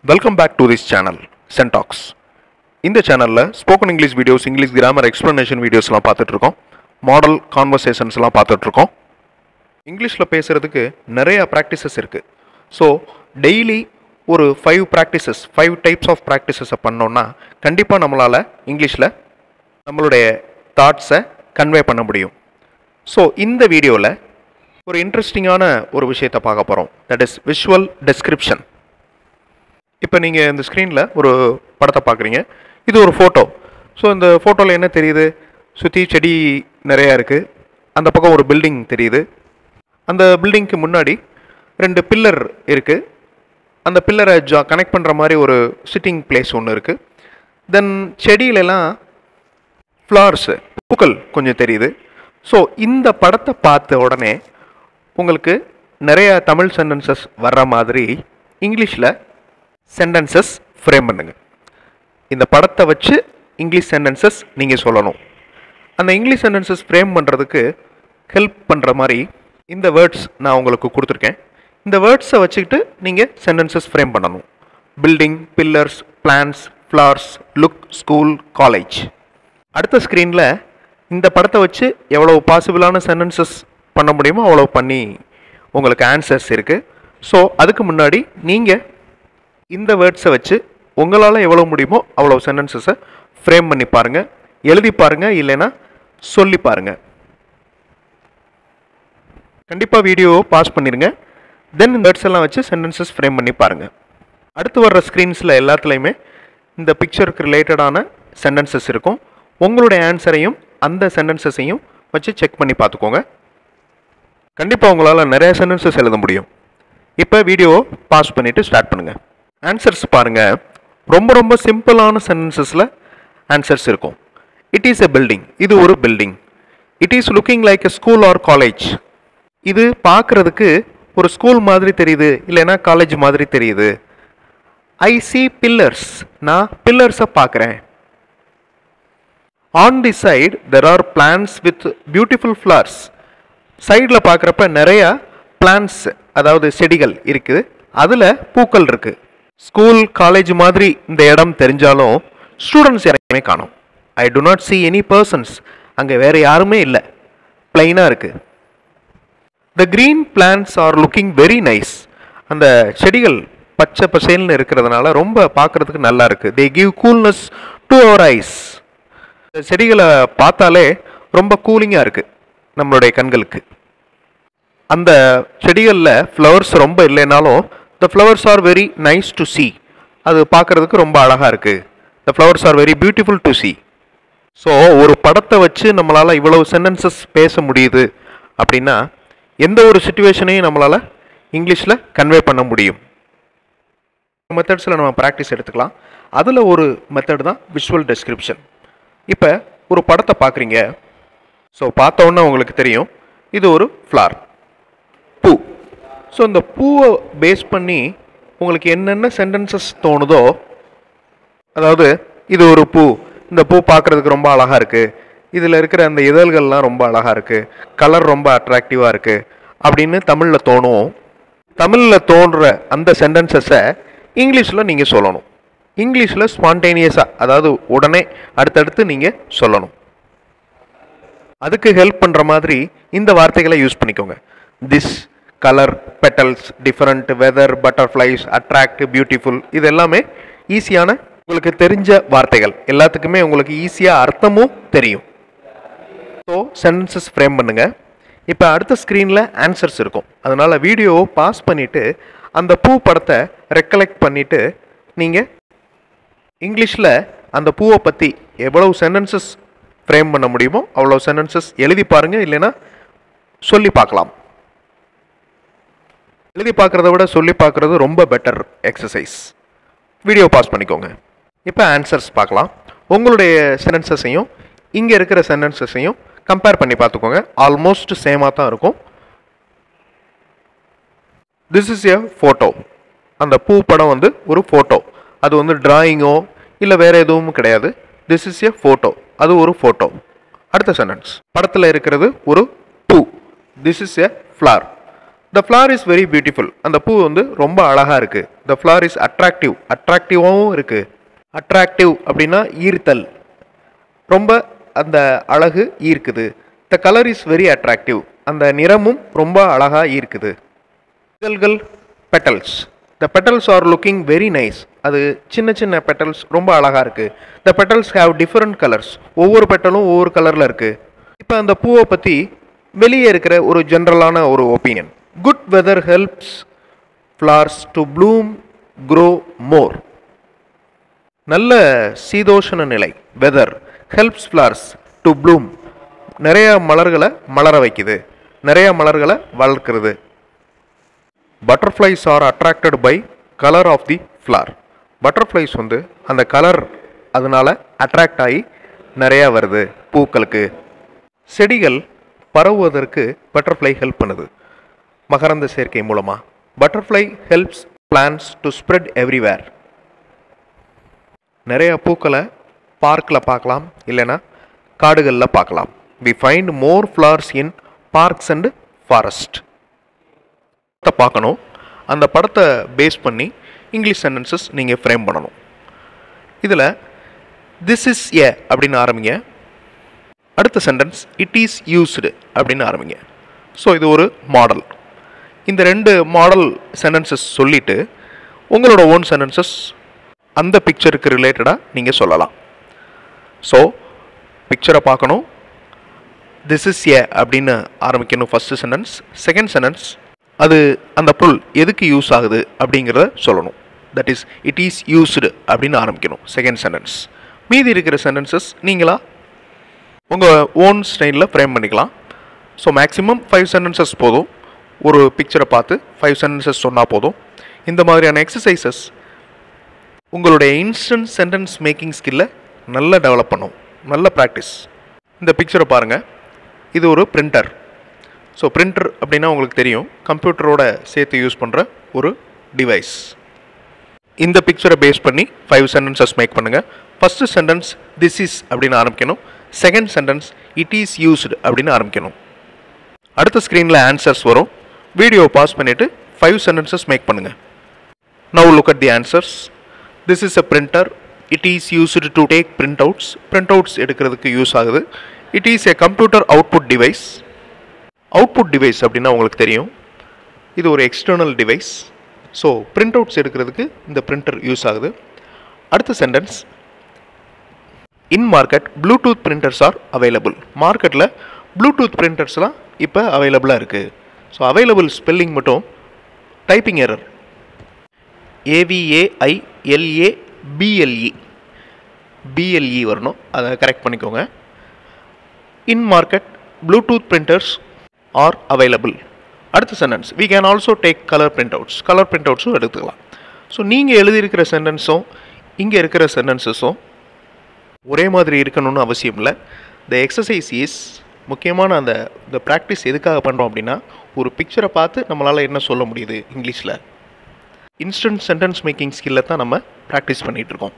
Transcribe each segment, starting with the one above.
welcome back to this channel சென்டாக்ஸ் இந்த சேனலில் spoken English videos English grammar explanation வீடியோஸ்லாம் பார்த்துட்ருக்கோம் மாடல் கான்வர்சேஷன்ஸ்லாம் பார்த்துட்ருக்கோம் இங்கிலீஷில் பேசுகிறதுக்கு நிறையா ப்ராக்டிசஸ் இருக்குது ஸோ டெய்லி ஒரு five practices five types of ப்ராக்டிசஸை பண்ணோன்னா கண்டிப்பாக நம்மளால் இங்கிலீஷில் நம்மளுடைய தாட்ஸை கன்வே பண்ண முடியும் ஸோ இந்த வீடியோவில் ஒரு இன்ட்ரெஸ்டிங்கான ஒரு விஷயத்தை பார்க்க போகிறோம் தட் இஸ் விஷுவல் டெஸ்கிரிப்ஷன் இப்போ நீங்கள் இந்த ஸ்க்ரீனில் ஒரு படத்தை பார்க்குறீங்க இது ஒரு ஃபோட்டோ ஸோ இந்த ஃபோட்டோவில் என்ன தெரியுது சுற்றி செடி நிறையா இருக்குது அந்த பக்கம் ஒரு பில்டிங் தெரியுது அந்த பில்டிங்க்கு முன்னாடி ரெண்டு பில்லர் இருக்குது அந்த பில்லரை ஜா கனெக்ட் பண்ணுற மாதிரி ஒரு சிட்டிங் பிளேஸ் ஒன்று இருக்குது தென் செடியிலலாம் ஃப்ளவர்ஸு பூக்கள் கொஞ்சம் தெரியுது ஸோ இந்த படத்தை பார்த்த உடனே உங்களுக்கு நிறைய தமிழ் சென்டென்சஸ் வர்ற மாதிரி இங்கிலீஷில் சென்டென்சஸ் ஃப்ரேம் பண்ணுங்க இந்த படத்தை வச்சு இங்கிலீஷ் சென்டென்சஸ் நீங்கள் சொல்லணும் அந்த இங்கிலீஷ் சென்டென்சஸ் ஃப்ரேம் பண்ணுறதுக்கு ஹெல்ப் பண்ணுற மாதிரி இந்த வேர்ட்ஸ் நான் உங்களுக்கு கொடுத்துருக்கேன் இந்த வேர்ட்ஸை வச்சுக்கிட்டு நீங்கள் சென்டென்சஸ் ஃப்ரேம் பண்ணணும் building pillars plants flowers look school college அடுத்த ஸ்க்ரீனில் இந்த படத்தை வச்சு எவ்வளோ பாசிபிளான சென்டென்சஸ் பண்ண முடியுமோ அவ்வளோ பண்ணி உங்களுக்கு ஆன்சர்ஸ் இருக்குது ஸோ அதுக்கு முன்னாடி நீங்கள் இந்த வேர்ட்ஸை வச்சு உங்களால் எவ்வளோ முடியுமோ அவ்வளோ சென்டென்சஸை ஃப்ரேம் பண்ணி பாருங்கள் எழுதி பாருங்கள் இல்லைன்னா சொல்லி பாருங்கள் கண்டிப்பாக வீடியோவை பாஸ் பண்ணிடுங்க தென் இந்த வேர்ட்ஸ் எல்லாம் வச்சு சென்டென்சஸ் ஃப்ரேம் பண்ணி பாருங்கள் அடுத்து வர்ற ஸ்க்ரீன்ஸில் எல்லாத்துலேயுமே இந்த பிக்சருக்கு ரிலேட்டடான சென்டென்சஸ் இருக்கும் உங்களுடைய ஆன்சரையும் அந்த சென்டென்சஸையும் வச்சு செக் பண்ணி பார்த்துக்கோங்க கண்டிப்பாக உங்களால் நிறைய சென்டென்சஸ் எழுத முடியும் இப்போ வீடியோவை பாஸ் பண்ணிவிட்டு ஸ்டார்ட் பண்ணுங்கள் ஆன்சர்ஸ் பாருங்கள் ரொம்ப ரொம்ப சிம்பிளான சென்டென்சஸில் ஆன்சர்ஸ் இருக்கும் இட் இஸ் எ பில்டிங் இது ஒரு building it is looking like a school or college இது பார்க்குறதுக்கு ஒரு ஸ்கூல் மாதிரி தெரியுது இல்லைன்னா காலேஜ் மாதிரி தெரியுது ஐ சி பில்லர்ஸ் நான் பில்லர்ஸை பார்க்குறேன் on the side there are plants with beautiful flowers சைடில் பார்க்குறப்ப நிறையா பிளான்ஸ் அதாவது செடிகள் இருக்குது அதில் பூக்கள் இருக்குது ஸ்கூல் காலேஜ் மாதிரி இந்த இடம் தெரிஞ்சாலும் ஸ்டூடெண்ட்ஸ் யாரையுமே காணும் I do not see any persons அங்கே வேறு யாருமே இல்லை பிளைனாக இருக்குது the green plants are looking very nice அந்த செடிகள் பச்சை பசேல்னு இருக்கிறதுனால ரொம்ப பார்க்குறதுக்கு நல்லா இருக்குது they give coolness to our eyes இந்த செடிகளை பார்த்தாலே ரொம்ப கூலிங்காக இருக்குது நம்மளுடைய கண்களுக்கு அந்த செடிகளில் ஃப்ளவர்ஸ் ரொம்ப இல்லைனாலும் the flowers are very nice to see அது பார்க்குறதுக்கு ரொம்ப அழகாக இருக்குது the flowers are very beautiful to see so ஒரு படத்தை வச்சு நம்மளால் இவ்வளவு சென்டென்சஸ் பேச முடியுது அப்படின்னா எந்த ஒரு சுச்சுவேஷனையும் நம்மளால் இங்கிலீஷில் கன்வே பண்ண முடியும் மெத்தட்ஸில் நம்ம ப்ராக்டிஸ் எடுத்துக்கலாம் அதில் ஒரு மெத்தட் தான் விஷுவல் டெஸ்கிரிப்ஷன் இப்போ ஒரு படத்தை பார்க்குறீங்க ஸோ பார்த்தோன்னே உங்களுக்கு தெரியும் இது ஒரு ஃப்ளார் பூ ஸோ இந்த பூவை பேஸ் பண்ணி உங்களுக்கு என்னென்ன சென்டென்சஸ் தோணுதோ அதாவது இது ஒரு பூ இந்த பூ பார்க்குறதுக்கு ரொம்ப அழகாக இருக்குது இதில் இருக்கிற அந்த இதழ்கள்லாம் ரொம்ப அழகாக இருக்குது கலர் ரொம்ப அட்ராக்டிவாக இருக்குது அப்படின்னு தமிழில் தோணும் தமிழில் தோன்ற அந்த சென்டென்சஸை இங்கிலீஷில் நீங்கள் சொல்லணும் இங்கிலீஷில் ஸ்பான்டேனியஸாக அதாவது உடனே அடுத்தடுத்து நீங்கள் சொல்லணும் அதுக்கு ஹெல்ப் பண்ணுற மாதிரி இந்த வார்த்தைகளை யூஸ் பண்ணிக்கோங்க this colour petals different weather butterflies attract beautiful இது எல்லாமே ஈஸியான உங்களுக்கு தெரிஞ்ச வார்த்தைகள் எல்லாத்துக்குமே உங்களுக்கு ஈஸியாக அர்த்தமும் தெரியும் ஸோ சென்டென்சஸ் ஃப்ரேம் பண்ணுங்க இப்போ அடுத்த ஸ்க்ரீனில் ஆன்சர்ஸ் இருக்கும் அதனால் வீடியோவை பாஸ் பண்ணிவிட்டு அந்த பூ படத்தை ரெக்கலெக்ட் பண்ணிவிட்டு நீங்கள் இங்கிலீஷில் அந்த பூவை பற்றி எவ்வளவு சென்டென்சஸ் ஃப்ரேம் பண்ண முடியுமோ அவ்வளோ சென்டென்சஸ் எழுதி பாருங்கள் இல்லைன்னா சொல்லி பார்க்கலாம் எழுதி பார்க்குறத விட சொல்லி பார்க்குறது ரொம்ப பெட்டர் எக்ஸசைஸ் வீடியோ பாஸ் பண்ணிக்கோங்க இப்போ ஆன்சர்ஸ் பார்க்கலாம் உங்களுடைய சென்டென்சஸையும் இங்கே இருக்கிற சென்டென்சஸையும் கம்பேர் பண்ணி பார்த்துக்கோங்க ஆல்மோஸ்ட் சேமாக தான் இருக்கும் திஸ் இஸ் எ ஃபோட்டோ அந்த பூ படம் வந்து ஒரு ஃபோட்டோ அது வந்து டிராயிங்கோ இல்லை வேறு எதுவும் கிடையாது திஸ் இஸ் எ ஃபோட்டோ அது ஒரு ஃபோட்டோ அடுத்த சென்டென்ஸ் படத்தில் இருக்கிறது ஒரு பூ this is a flower the flower is very beautiful அந்த பூ வந்து ரொம்ப அழகாக இருக்குது த ஃப்ளார் இஸ் அட்ராக்டிவ் அட்ராக்டிவாகவும் இருக்குது அட்ராக்டிவ் அப்படின்னா ஈர்த்தல் ரொம்ப அந்த அழகு ஈர்க்குது the colour is very attractive அந்த நிறமும் ரொம்ப அழகாக ஈர்க்குது இதழ்கள் petals the petals are looking very nice அது சின்ன சின்ன பெட்டல்ஸ் ரொம்ப அழகாக இருக்குது the petals have different colours ஒவ்வொரு பெட்டலும் ஒவ்வொரு கலரில் இருக்குது இப்போ அந்த பூவை பற்றி வெளியே இருக்கிற ஒரு ஜென்ரலான ஒரு opinion good weather helps flowers to bloom grow more நல்ல சீதோஷண நிலை weather helps flowers to bloom நிறைய மலர்களை மலர வைக்குது நிறைய மலர்களை வளர்க்குறது butterflies are attracted by colour of the flower butterflies வந்து அந்த கலர் அதனால அட்ராக்ட் ஆகி நிறையா வருது பூக்களுக்கு செடிகள் பரவுவதற்கு பட்டர்ஃப்ளை ஹெல்ப் பண்ணுது மகரந்த சேர்க்கை மூலமாக butterfly helps plants to spread everywhere நிறைய பூக்களை பார்க்கில் பார்க்கலாம் இல்லைன்னா காடுகளில் பார்க்கலாம் we find more flowers in parks and forest படத்தை பார்க்கணும் அந்த படத்தை பேஸ் பண்ணி இங்கிலீஷ் சென்டென்சஸ் நீங்கள் ஃப்ரேம் பண்ணணும் இதில் திஸ் இஸ் ஏ அப்படின்னு ஆரம்பிங்க அடுத்த சென்டென்ஸ் இட் இஸ் யூஸ்டு அப்படின்னு ஆரம்பிங்க ஸோ இது ஒரு மாடல் இந்த ரெண்டு மாடல் சென்டென்சஸ் சொல்லிவிட்டு உங்களோட ஓன் சென்டென்சஸ் அந்த பிக்சருக்கு ரிலேட்டடாக நீங்கள் சொல்லலாம் ஸோ பிக்சரை பார்க்கணும் திஸ் இஸ் ஏ அப்படின்னு ஆரம்பிக்கணும் ஃபஸ்ட்டு சென்டென்ஸ் செகண்ட் சென்டென்ஸ் அது அந்த பொருள் எதுக்கு யூஸ் ஆகுது அப்படிங்கிறத சொல்லணும் that is it is used அப்படின்னு ஆரம்பிக்கணும் செகண்ட் சென்டென்ஸ் மீதி இருக்கிற சென்டென்சஸ் நீங்களா உங்கள் ஓன் ஸ்டைலில் ஃப்ரேம் பண்ணிக்கலாம் ஸோ மேக்ஸிமம் ஃபைவ் சென்டென்சஸ் போதும் ஒரு பிக்சரை பார்த்து ஃபைவ் சென்டென்சஸ் சொன்னால் போதும் இந்த மாதிரியான எக்ஸசைசஸ் உங்களுடைய இன்ஸ்டன்ட் சென்டென்ஸ் மேக்கிங் ஸ்கில்லை நல்லா டெவலப் பண்ணும் நல்ல ப்ராக்டிஸ் இந்த பிக்சரை பாருங்கள் இது ஒரு பிரிண்டர் ஸோ பிரிண்டர் அப்படின்னா உங்களுக்கு தெரியும் கம்ப்யூட்டரோட சேர்த்து யூஸ் பண்ணுற ஒரு டிவைஸ் இந்த பிக்சரை பேஸ் பண்ணி ஃபைவ் சென்டென்சஸ் மேக் பண்ணுங்கள் ஃபஸ்ட்டு சென்டென்ஸ் திஸ் இஸ் அப்படின்னு ஆரம்பிக்கணும் second sentence it is used அப்படின்னு ஆரம்பிக்கணும் அடுத்த ஸ்க்ரீனில் ஆன்சர்ஸ் வரும் வீடியோவை பாஸ் பண்ணிவிட்டு ஃபைவ் சென்டென்சஸ் மேக் பண்ணுங்கள் now look at the answers this is a printer it is used to take printouts printouts எடுக்கிறதுக்கு யூஸ் ஆகுது it is a computer output device output device அப்படின்னா உங்களுக்கு தெரியும் இது ஒரு external device so print printouts எடுக்கிறதுக்கு இந்த printer use ஆகுது அடுத்த sentence in market bluetooth printers are available மார்க்கெட்டில் ப்ளூடூத் பிரிண்டர்ஸ்லாம் இப்போ அவைலபிளாக இருக்குது ஸோ அவைலபிள் ஸ்பெல்லிங் மட்டும் typing error A V A I L A B L E B L E வரணும் அதை கரெக்ட் பண்ணிக்கோங்க in market bluetooth printers are available அடுத்த sentence we can also take colour printouts colour print அவுட்ஸும் எடுத்துக்கலாம் ஸோ நீங்கள் எழுதியிருக்கிற சென்டென்ஸும் இங்கே இருக்கிற சென்டென்சஸும் ஒரே மாதிரி இருக்கணும்னு அவசியம் இல்லை த எக்ஸசைஸ் இஸ் முக்கியமான அந்த இந்த ப்ராக்டிஸ் எதுக்காக பண்ணுறோம் அப்படின்னா ஒரு பிக்சரை பார்த்து நம்மளால் என்ன சொல்ல முடியுது இங்கிலீஷில் இன்ஸ்டன்ட் சென்டென்ஸ் மேக்கிங் ஸ்கில்லை தான் நம்ம ப்ராக்டிஸ் பண்ணிகிட்ருக்கோம்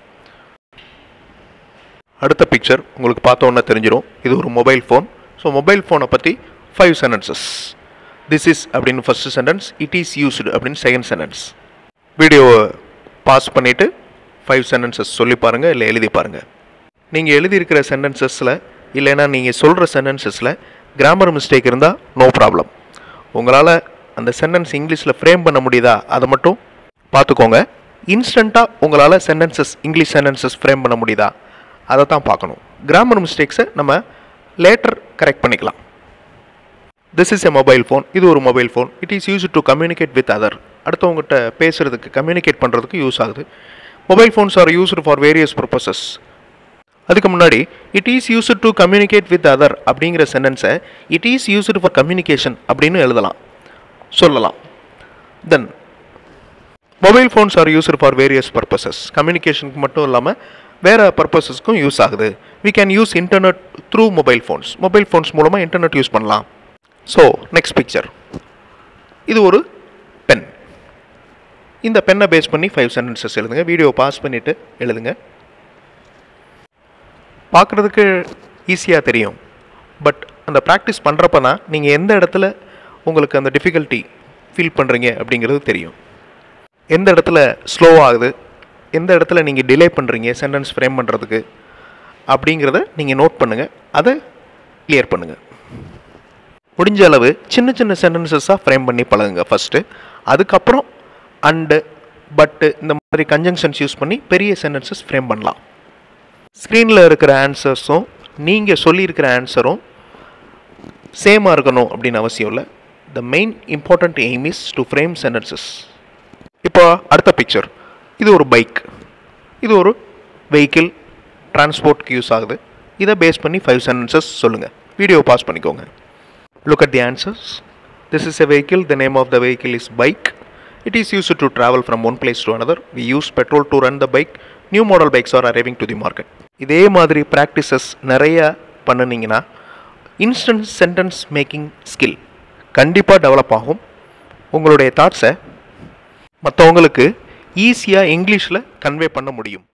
அடுத்த பிக்சர் உங்களுக்கு பார்த்தோன்னே தெரிஞ்சிடும் இது ஒரு மொபைல் ஃபோன் ஸோ மொபைல் ஃபோனை பற்றி ஃபைவ் சென்டென்சஸ் திஸ் இஸ் அப்படின்னு first sentence it is used அப்படின்னு செகண்ட் சென்டென்ஸ் வீடியோவை பாஸ் பண்ணிவிட்டு ஃபைவ் சென்டென்சஸ் சொல்லி பாருங்கள் இல்லை எழுதி பாருங்கள் நீங்கள் எழுதியிருக்கிற சென்டென்சஸில் இல்லைன்னா நீங்கள் சொல்கிற சென்டென்சஸில் கிராமர் மிஸ்டேக் இருந்தால் நோ ப்ராப்ளம் உங்களால் அந்த சென்டென்ஸ் இங்கிலீஷில் ஃப்ரேம் பண்ண முடியுதா அதை மட்டும் பார்த்துக்கோங்க இன்ஸ்டண்ட்டாக உங்களால் சென்டென்சஸ் இங்கிலீஷ் சென்டென்சஸ் ஃப்ரேம் பண்ண முடியுதா அதை தான் பார்க்கணும் கிராமர் மிஸ்டேக்ஸை நம்ம லேட்டர் கரெக்ட் பண்ணிக்கலாம் this is a mobile phone இது ஒரு mobile phone it is use to communicate with other அடுத்தவங்ககிட்ட பேசுகிறதுக்கு கம்யூனிகேட் பண்ணுறதுக்கு யூஸ் ஆகுது mobile phones are used for various purposes அதுக்கு முன்னாடி it is used to communicate with other அப்படிங்கிற சென்டென்ஸை it is used for communication அப்படின்னு எழுதலாம் சொல்லலாம் then mobile phones are used for various purposes கம்யூனிகேஷனுக்கு மட்டும் இல்லாமல் வேறு பர்பஸஸ்க்கும் யூஸ் ஆகுது we can use internet through mobile phones mobile phones மூலமாக இன்டர்நெட் யூஸ் பண்ணலாம் ஸோ நெக்ஸ்ட் பிக்சர் இது ஒரு பென் இந்த பென்னை பேஸ் பண்ணி ஃபைவ் சென்டென்சஸ் எழுதுங்க வீடியோ பாஸ் பண்ணிவிட்டு எழுதுங்க பார்க்குறதுக்கு ஈஸியாக தெரியும் பட் அந்த ப்ராக்டிஸ் பண்ணுறப்ப தான் நீங்கள் எந்த இடத்துல உங்களுக்கு அந்த டிஃபிகல்ட்டி ஃபீல் பண்ணுறீங்க அப்படிங்கிறது தெரியும் எந்த இடத்துல ஸ்லோ ஆகுது எந்த இடத்துல நீங்கள் டிலே பண்ணுறீங்க சென்டென்ஸ் ஃப்ரேம் பண்ணுறதுக்கு அப்படிங்கிறத நீங்கள் நோட் பண்ணுங்கள் அதை கிளியர் பண்ணுங்கள் முடிஞ்ச அளவு சின்ன சின்ன சென்டென்சஸாக ஃப்ரேம் பண்ணி பழகுங்க ஃபஸ்ட்டு அதுக்கப்புறம் அண்டு பட்டு இந்த மாதிரி கன்ஜங்ஷன்ஸ் யூஸ் பண்ணி பெரிய சென்டென்சஸ் ஃப்ரேம் பண்ணலாம் ஸ்க்ரீனில் இருக்கிற ஆன்சர்ஸும் நீங்கள் சொல்லியிருக்கிற ஆன்சரும் சேமாக இருக்கணும் அப்படின்னு அவசியம் இல்லை the main important aim is to frame sentences இப்போ அடுத்த பிக்சர் இது ஒரு பைக் இது ஒரு வெஹிக்கிள் டிரான்ஸ்போர்ட்க்கு யூஸ் ஆகுது இதை பேஸ் பண்ணி ஃபைவ் சென்டென்சஸ் சொல்லுங்கள் வீடியோ பாஸ் பண்ணிக்கோங்க look at the answers this is a vehicle the name of the vehicle is bike it is use to travel from one place to another we use petrol to run the bike new model bikes are arriving to the market இதே மாதிரி practices நிறைய பண்ணுனீங்கன்னா instant sentence making skill கண்டிப்பாக develop ஆகும் உங்களுடைய தாட்ஸை மற்றவங்களுக்கு ஈஸியாக இங்கிலீஷில் கன்வே பண்ண முடியும்